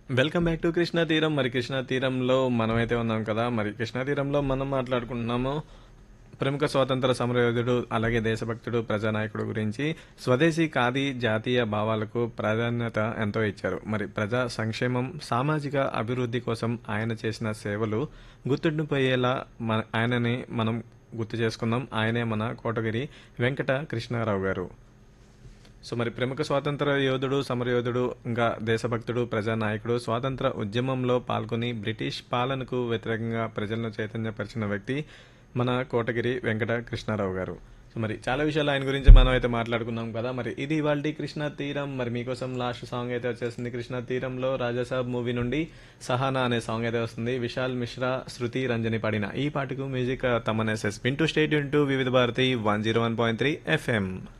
welcome back to Krishna తీరం మరి కృష్ణా తీరంలో మనమైతే ఉన్నాం కదా మరి కృష్ణా తీరంలో మనం మాట్లాడుకుంటున్నాము ప్రముఖ స్వాతంత్ర సమరయోధుడు అలాగే దేశభక్తుడు ప్రజానాయకుడు గురించి స్వదేశీ ఖాదీ జాతీయ భావాలకు ప్రాధాన్యత ఎంతో ఇచ్చారు మరి ప్రజా సంక్షేమం సామాజిక అభివృద్ధి కోసం ఆయన చేసిన సేవలు గుర్తుండిపోయేలా మన ఆయనని మనం గుర్తు చేసుకుందాం ఆయనే మన కోటగిరి వెంకట కృష్ణారావు గారు సో మరి ప్రముఖ స్వాతంత్ర యోధుడు సమరయోధుడు ఇంకా దేశభక్తుడు ప్రజానాయకుడు స్వాతంత్ర ఉద్యమంలో పాల్గొని బ్రిటిష్ పాలనకు వ్యతిరేకంగా ప్రజలను చైతన్యపరిచిన వ్యక్తి మన కోటగిరి వెంకట కృష్ణారావు గారు సో మరి చాలా విషయాలు ఆయన గురించి మనం అయితే మాట్లాడుకున్నాం కదా మరి ఇది ఇవాళ కృష్ణా తీరం మరి మీకోసం లాస్ట్ సాంగ్ అయితే వచ్చేసింది కృష్ణా తీరంలో రాజాసాబ్ మూవీ నుండి సహానా అనే సాంగ్ అయితే వస్తుంది విశాల్ మిశ్రా శృతి రంజని పాడిన ఈ పాటకు మ్యూజిక్ తమన్ ఎస్ఎస్ వింటూ స్టేట్ ఇంటూ Vividh Bharati one zero one point three FM